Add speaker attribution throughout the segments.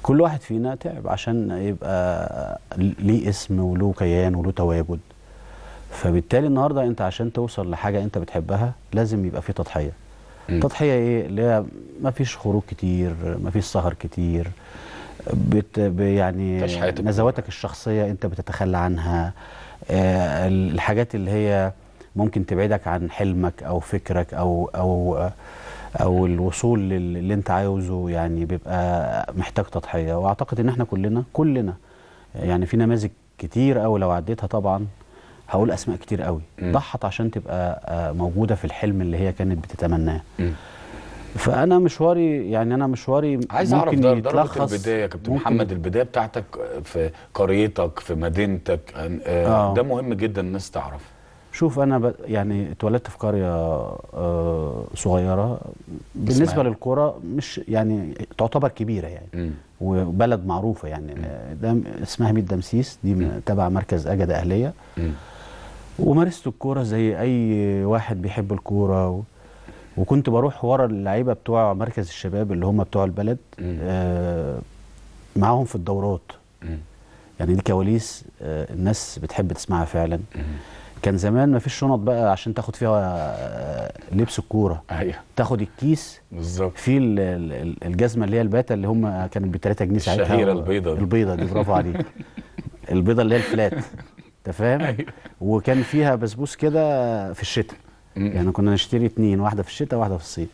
Speaker 1: كل واحد فينا تعب عشان يبقى ليه اسم وله كيان وله تواجد فبالتالي النهارده انت عشان توصل لحاجه انت بتحبها لازم يبقى في تضحيه
Speaker 2: مم.
Speaker 1: تضحيه ايه اللي هي ما فيش خروج كتير ما فيش سهر كتير بت ب- يعني
Speaker 2: تعيش حياتك
Speaker 1: نزواتك الشخصيه انت بتتخلى عنها آه، الحاجات اللي هي ممكن تبعدك عن حلمك او فكرك او او او الوصول لل- اللي انت عاوزه يعني بيبقى محتاج تضحيه واعتقد ان احنا كلنا كلنا يعني في نماذج كتير قوي لو عديتها طبعا هقول اسماء كتير قوي
Speaker 2: مم.
Speaker 1: ضحت عشان تبقى آه، موجوده في الحلم اللي هي كانت بتتمناه
Speaker 2: مم.
Speaker 1: فانا مشواري يعني انا مشواري
Speaker 2: عايز اعرف
Speaker 1: ممكن
Speaker 2: در- درجه
Speaker 1: يتلخص-
Speaker 2: البدايه يا كابتن
Speaker 1: ممكن-
Speaker 2: محمد البدايه بتاعتك في قريتك في مدينتك آه،
Speaker 1: آه.
Speaker 2: ده مهم جدا الناس تعرف
Speaker 1: شوف انا ب... يعني اتولدت في قريه آه، صغيره بالنسبه
Speaker 2: اسمها؟
Speaker 1: للكوره مش يعني تعتبر كبيره يعني
Speaker 2: مم.
Speaker 1: وبلد معروفه يعني آه، ده اسمها ميت دمسيس دي من- تبع مركز اجده اهليه
Speaker 2: مم.
Speaker 1: ومارست الكوره زي اي واحد بيحب الكوره و... وكنت بروح ورا اللعيبه بتوع مركز الشباب اللي هم بتوع البلد
Speaker 2: مم.
Speaker 1: آه معاهم في الدورات
Speaker 2: مم.
Speaker 1: يعني دي كواليس آه الناس بتحب تسمعها فعلا
Speaker 2: مم.
Speaker 1: كان زمان ما فيش شنط بقى عشان تاخد فيها آه، لبس الكوره
Speaker 2: ايوه
Speaker 1: تاخد الكيس
Speaker 2: بالظبط
Speaker 1: فيه ال- ال- الجزمه اللي هي الباتا اللي هم كانت ب 3 جنيه ساعتها
Speaker 2: الشهيرة
Speaker 1: و-
Speaker 2: البيضة دي.
Speaker 1: البيضه دي برافو عليك البيضه اللي هي الفلات انت فاهم
Speaker 2: أيوة.
Speaker 1: وكان فيها بسبوس كده في الشتاء
Speaker 2: مم.
Speaker 1: يعني كنا نشتري اتنين واحده في الشتاء واحده في الصيف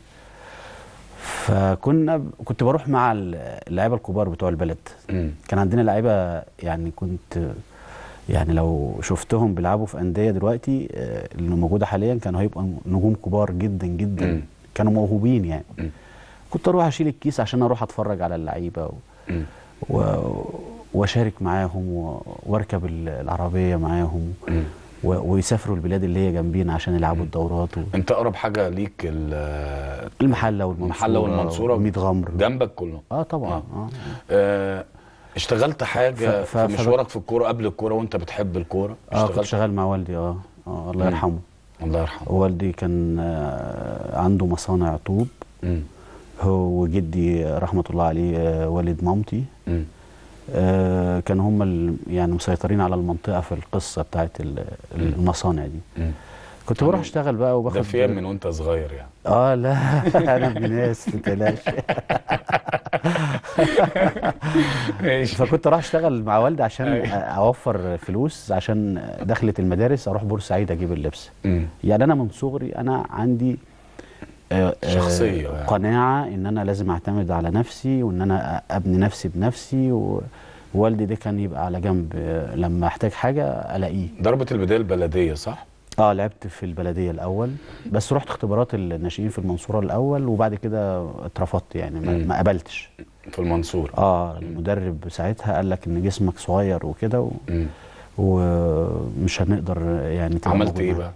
Speaker 1: فكنا ب- كنت بروح مع ال- اللعيبه الكبار بتوع البلد
Speaker 2: مم.
Speaker 1: كان عندنا لعيبه يعني كنت يعني لو شفتهم بيلعبوا في انديه دلوقتي آه، اللي موجوده حاليا كانوا هيبقوا نجوم كبار جدا جدا
Speaker 2: مم.
Speaker 1: كانوا موهوبين يعني
Speaker 2: مم.
Speaker 1: كنت اروح اشيل الكيس عشان اروح اتفرج على اللعيبه و...
Speaker 2: مم.
Speaker 1: و... واشارك معاهم و... واركب ال- العربيه معاهم
Speaker 2: مم.
Speaker 1: و... ويسافروا البلاد اللي هي جنبينا عشان يلعبوا الدورات و...
Speaker 2: انت اقرب حاجه ليك ال-
Speaker 1: المحله والمنصوره
Speaker 2: المحله والمنصوره
Speaker 1: وميت غمر
Speaker 2: جنبك كلهم
Speaker 1: اه طبعا
Speaker 2: آه.
Speaker 1: اه,
Speaker 2: آه، اشتغلت حاجه
Speaker 1: ف- ف-
Speaker 2: في
Speaker 1: ف-
Speaker 2: مشوارك في الكوره قبل الكوره وانت بتحب الكوره
Speaker 1: آه كنت
Speaker 2: اشتغلت
Speaker 1: شغال مع والدي اه, آه الله
Speaker 2: مم.
Speaker 1: يرحمه
Speaker 2: الله يرحمه
Speaker 1: والدي كان آه عنده مصانع طوب
Speaker 2: مم.
Speaker 1: هو وجدي رحمه الله عليه آه والد مامتي
Speaker 2: مم.
Speaker 1: آه كانوا هم ال- يعني مسيطرين على المنطقه في القصه بتاعت ال- المصانع دي
Speaker 2: مم.
Speaker 1: كنت
Speaker 2: يعني
Speaker 1: بروح اشتغل بقى
Speaker 2: ده
Speaker 1: وباخد
Speaker 2: فيها من وانت صغير يعني
Speaker 1: اه لا انا ابن ناس ما تقلقش
Speaker 2: ماشي
Speaker 1: فكنت رايح اشتغل مع والدي عشان
Speaker 2: أيوة.
Speaker 1: اوفر فلوس عشان دخلت المدارس اروح بورسعيد اجيب اللبس
Speaker 2: مم.
Speaker 1: يعني انا من صغري انا عندي آه، آه،
Speaker 2: شخصية يعني.
Speaker 1: قناعه ان انا لازم اعتمد على نفسي وان انا ابني نفسي بنفسي و- ووالدي ده كان يبقى على جنب آه، لما احتاج حاجه الاقيه
Speaker 2: ضربة البداية البلدية صح؟
Speaker 1: اه لعبت في البلديه الاول بس رحت اختبارات الناشئين في المنصوره الاول وبعد كده اترفضت يعني ما,
Speaker 2: مم.
Speaker 1: ما قبلتش
Speaker 2: في المنصورة
Speaker 1: اه المدرب ساعتها قال لك ان جسمك صغير وكده و...
Speaker 2: مم.
Speaker 1: ومش هنقدر يعني تبقى
Speaker 2: عملت
Speaker 1: موجود
Speaker 2: ايه
Speaker 1: معاك.
Speaker 2: بقى؟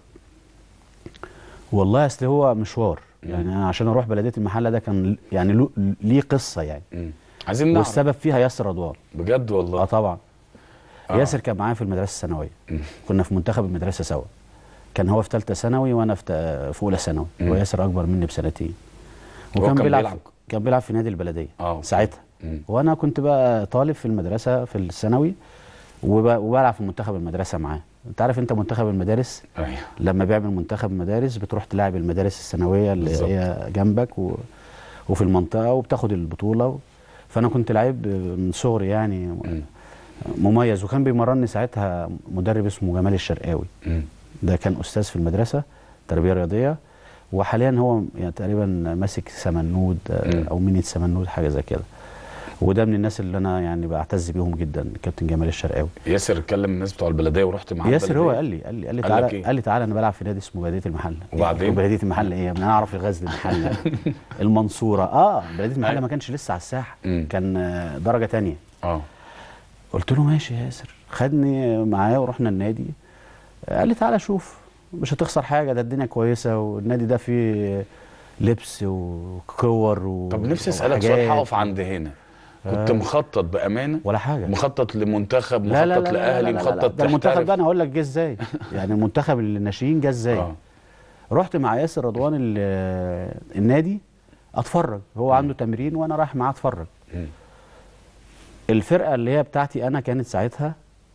Speaker 1: والله اصل هو مشوار
Speaker 2: مم.
Speaker 1: يعني انا عشان اروح بلديه المحله ده كان يعني له ليه قصه يعني
Speaker 2: مم. عايزين نعرف
Speaker 1: والسبب فيها ياسر رضوان
Speaker 2: بجد
Speaker 1: اه
Speaker 2: والله
Speaker 1: طبعا
Speaker 2: آه.
Speaker 1: ياسر كان معايا في المدرسه الثانويه
Speaker 2: مم.
Speaker 1: كنا في منتخب المدرسه سوا كان هو في ثالثه ثانوي وانا في تا- في اولى ثانوي
Speaker 2: مم. وياسر
Speaker 1: وياسر اكبر مني بسنتين
Speaker 2: هو كان بيلعب؟
Speaker 1: كان بيلعب في نادي البلديه
Speaker 2: اه
Speaker 1: ساعتها
Speaker 2: مم.
Speaker 1: وانا كنت بقى طالب في المدرسه في الثانوي وب- وبلعب في منتخب المدرسه معاه انت عارف انت منتخب المدارس
Speaker 2: ايوه
Speaker 1: لما بيعمل منتخب مدارس بتروح تلاعب المدارس الثانويه اللي
Speaker 2: بالظبط.
Speaker 1: هي جنبك و... وفي المنطقه وبتاخد البطوله و... فانا كنت لعيب من صغري يعني
Speaker 2: مم.
Speaker 1: مميز وكان بيمرني ساعتها مدرب اسمه جمال الشرقاوي
Speaker 2: مم.
Speaker 1: ده كان استاذ في المدرسه تربيه رياضيه وحاليا هو يعني تقريبا ماسك سمنود آه،
Speaker 2: مم.
Speaker 1: او مينيت سمنود حاجه زي كده وده من الناس اللي انا يعني بعتز بيهم جدا كابتن جمال الشرقاوي
Speaker 2: ياسر كلم الناس بتوع البلدية ورحت معاه
Speaker 1: ياسر هو
Speaker 2: البلدية؟
Speaker 1: قال لي قال لي قال لي
Speaker 2: قال
Speaker 1: تعالى
Speaker 2: لك إيه؟
Speaker 1: قال لي تعالى انا بلعب في نادي اسمه بلديه المحله
Speaker 2: وبعدين؟
Speaker 1: بلديه المحله ايه انا اعرف الغزل المحله المنصوره اه بلديه المحله
Speaker 2: أيوة.
Speaker 1: ما كانش لسه على الساحه
Speaker 2: مم.
Speaker 1: كان آه، درجه تانية
Speaker 2: اه
Speaker 1: قلت له ماشي يا ياسر خدني معاه ورحنا النادي قال لي تعالى شوف مش هتخسر حاجه ده الدنيا كويسه والنادي ده فيه لبس وكور و
Speaker 2: طب نفسي اسالك سؤال
Speaker 1: وحاجات
Speaker 2: هقف عند هنا كنت
Speaker 1: آه.
Speaker 2: مخطط بامانه
Speaker 1: ولا حاجه
Speaker 2: مخطط لمنتخب
Speaker 1: لا لا
Speaker 2: مخطط
Speaker 1: لا لا
Speaker 2: لاهلي
Speaker 1: لا لا لا
Speaker 2: مخطط
Speaker 1: ده المنتخب
Speaker 2: تحترف.
Speaker 1: ده انا هقول لك جه ازاي يعني المنتخب الناشئين جه ازاي
Speaker 2: اه
Speaker 1: رحت مع ياسر رضوان ال- النادي اتفرج هو عنده تمرين وانا رايح معاه اتفرج
Speaker 2: مم.
Speaker 1: الفرقه اللي هي بتاعتي انا كانت ساعتها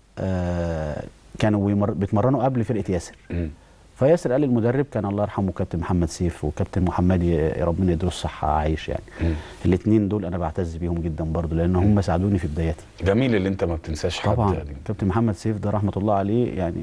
Speaker 1: آه كانوا بيمر- بيتمرنوا قبل فرقه ياسر
Speaker 2: مم.
Speaker 1: فياسر قال للمدرب كان الله يرحمه كابتن محمد سيف وكابتن محمد ي- ربنا يديله الصحه عايش يعني
Speaker 2: مم.
Speaker 1: الاثنين دول انا بعتز بيهم جدا برضو لان هم ساعدوني في بداياتي
Speaker 2: جميل اللي انت ما بتنساش حد
Speaker 1: طبعا
Speaker 2: يعني.
Speaker 1: كابتن محمد سيف ده رحمه الله عليه يعني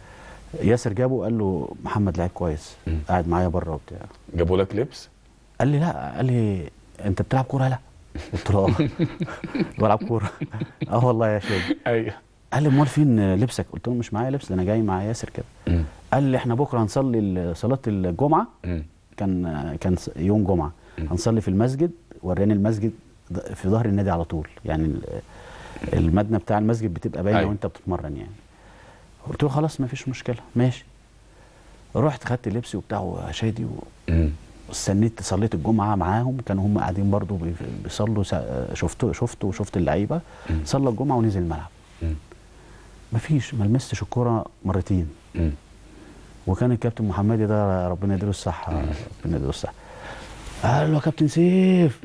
Speaker 1: ياسر جابه قال له محمد لعيب كويس
Speaker 2: مم.
Speaker 1: قاعد معايا بره وبتاع
Speaker 2: جابوا لك لبس
Speaker 1: قال لي لا قال لي انت بتلعب كوره لا قلت له اه بلعب كوره اه والله يا شادي
Speaker 2: ايوه
Speaker 1: قال لي امال فين لبسك قلت له مش معايا لبس ده انا جاي مع ياسر كده
Speaker 2: مم.
Speaker 1: قال لي احنا بكره هنصلي ال- صلاه الجمعه
Speaker 2: مم.
Speaker 1: كان كان س- يوم جمعه
Speaker 2: مم.
Speaker 1: هنصلي في المسجد وراني المسجد ض- في ظهر النادي على طول يعني ال- المبنى بتاع المسجد بتبقى باينه
Speaker 2: أيوة.
Speaker 1: وانت بتتمرن يعني قلت له خلاص ما فيش مشكله ماشي رحت خدت لبسي وبتاع وشادي
Speaker 2: مم.
Speaker 1: واستنيت صليت الجمعه معاهم كانوا هم قاعدين برضو بي- بيصلوا سا- شفته شفته وشفت اللعيبه
Speaker 2: مم.
Speaker 1: صلى الجمعه ونزل الملعب
Speaker 2: مم.
Speaker 1: مفيش ما لمستش الكوره مرتين
Speaker 2: مم.
Speaker 1: وكان الكابتن محمدي ده ربنا يديله الصحه ربنا يديله الصحه قال له يا كابتن سيف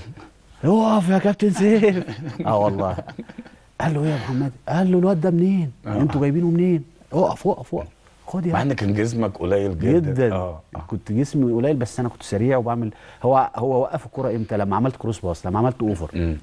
Speaker 1: اقف يا كابتن سيف اه والله قال له ايه يا محمد قال له الواد ده منين
Speaker 2: آه.
Speaker 1: انتوا جايبينه منين اقف اقف اقف خد يا
Speaker 2: مع
Speaker 1: عم.
Speaker 2: ان كان جسمك قليل جدا
Speaker 1: جدا
Speaker 2: اه آه.
Speaker 1: كنت جسمي قليل بس انا كنت سريع وبعمل هو هو وقف الكوره امتى لما عملت كروس باص لما عملت اوفر
Speaker 2: مم.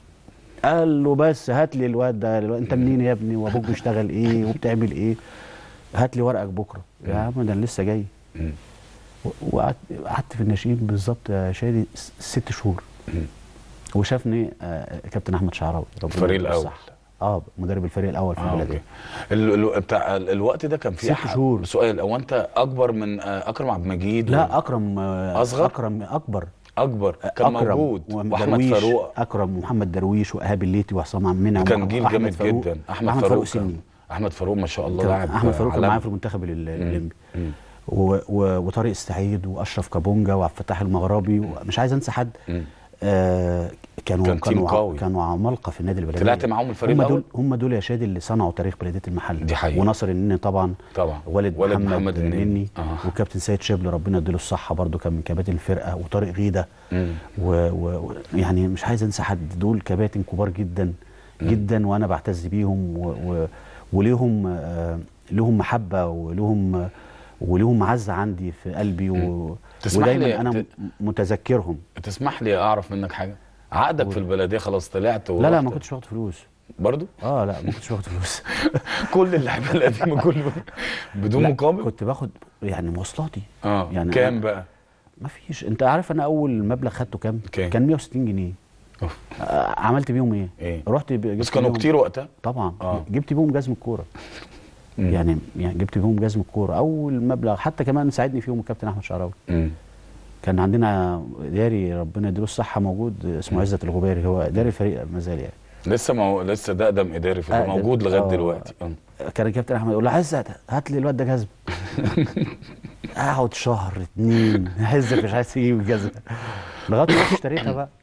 Speaker 1: قال له بس هات لي الواد ده الواد انت منين يا ابني وابوك بيشتغل ايه وبتعمل ايه هات لي ورقك بكره يا عم ده انا لسه جاي
Speaker 2: مم.
Speaker 1: و- وقعدت قعدت في الناشئين بالظبط يا شادي س- ست شهور
Speaker 2: مم.
Speaker 1: وشافني آه، كابتن احمد شعراوي ربنا
Speaker 2: الفريق
Speaker 1: يديله
Speaker 2: الأول.
Speaker 1: الصحة. اه مدرب الفريق الاول في
Speaker 2: اه
Speaker 1: البلديه
Speaker 2: اوكي ال- ال- بتاع ال- الوقت ده كان فيه
Speaker 1: ست شهور.
Speaker 2: سؤال هو انت اكبر من آه، اكرم عبد المجيد
Speaker 1: لا اكرم آه،
Speaker 2: أصغر؟
Speaker 1: اكرم اكبر
Speaker 2: اكبر كان
Speaker 1: أكرم
Speaker 2: موجود واحمد
Speaker 1: ودرويش،
Speaker 2: فاروق
Speaker 1: اكرم ومحمد درويش وايهاب الليتي وحسام عبد المنعم
Speaker 2: كان
Speaker 1: وأحمد
Speaker 2: جيل جامد
Speaker 1: فاروق.
Speaker 2: جدا
Speaker 1: احمد فاروق
Speaker 2: كان-
Speaker 1: سني
Speaker 2: احمد فاروق ما شاء الله
Speaker 1: كان
Speaker 2: لاعب
Speaker 1: احمد فاروق كان
Speaker 2: عالمي.
Speaker 1: معايا في المنتخب ال- الليمبي
Speaker 2: مم.
Speaker 1: و- و- وطارق السعيد واشرف كابونجا وعبد الفتاح المغربي ومش عايز انسى حد
Speaker 2: مم.
Speaker 1: آه كانوا
Speaker 2: كان تيم
Speaker 1: كانوا ع-
Speaker 2: قوي.
Speaker 1: كانوا عمالقه في النادي البلديه
Speaker 2: طلعت معاهم الفريق
Speaker 1: هم
Speaker 2: الأول؟
Speaker 1: دول هم دول يا شادي اللي صنعوا تاريخ بلديه المحل
Speaker 2: دي حقيقة.
Speaker 1: وناصر النني طبعا
Speaker 2: طبعا
Speaker 1: والد,
Speaker 2: والد
Speaker 1: محمد,
Speaker 2: محمد النني.
Speaker 1: النني
Speaker 2: آه.
Speaker 1: وكابتن سيد شبل ربنا يديله الصحه برضو كان من كباتن الفرقه وطارق غيده
Speaker 2: مم.
Speaker 1: و... و... و- يعني مش عايز انسى حد دول كباتن كبار جدا جدا وانا بعتز بيهم و... و... وليهم آه... لهم محبه ولهم ولهم معزه عندي في قلبي و...
Speaker 2: تسمح لي
Speaker 1: ودايما انا
Speaker 2: ت-
Speaker 1: م- متذكرهم
Speaker 2: تسمح لي اعرف منك حاجه عقدك في البلديه خلاص طلعت
Speaker 1: لا لا
Speaker 2: ورحت.
Speaker 1: ما كنتش واخد فلوس
Speaker 2: برضو
Speaker 1: اه لا ما كنتش واخد فلوس
Speaker 2: كل اللعيبه القديمه كله بدون
Speaker 1: لا،
Speaker 2: مقابل
Speaker 1: كنت باخد يعني مواصلاتي
Speaker 2: اه
Speaker 1: يعني
Speaker 2: كام
Speaker 1: أنا-
Speaker 2: بقى
Speaker 1: ما فيش انت عارف انا اول مبلغ خدته كام
Speaker 2: كام؟
Speaker 1: كان 160 جنيه
Speaker 2: أوف.
Speaker 1: آه، عملت بيهم ايه
Speaker 2: ايه
Speaker 1: رحت ب- جبت
Speaker 2: بس كانوا
Speaker 1: بيهم-
Speaker 2: كتير وقتها
Speaker 1: طبعا
Speaker 2: آه.
Speaker 1: جبت بيهم جزم الكوره
Speaker 2: مم.
Speaker 1: يعني يعني جبت بيهم جزم الكوره اول مبلغ حتى كمان ساعدني فيهم الكابتن احمد شعراوي
Speaker 2: مم.
Speaker 1: كان عندنا اداري ربنا يديله الصحه موجود اسمه عزت الغباري هو اداري الفريق ما زال يعني
Speaker 2: لسه ما هو لسه ده اقدم اداري في
Speaker 1: أقدم.
Speaker 2: موجود لغايه
Speaker 1: آه.
Speaker 2: دلوقتي آه.
Speaker 1: كان الكابتن احمد يقول له عزت هات لي الواد ده جزم اقعد شهر اتنين عزت مش عايز يجيب الجزمه لغايه ما رحت اشتريتها بقى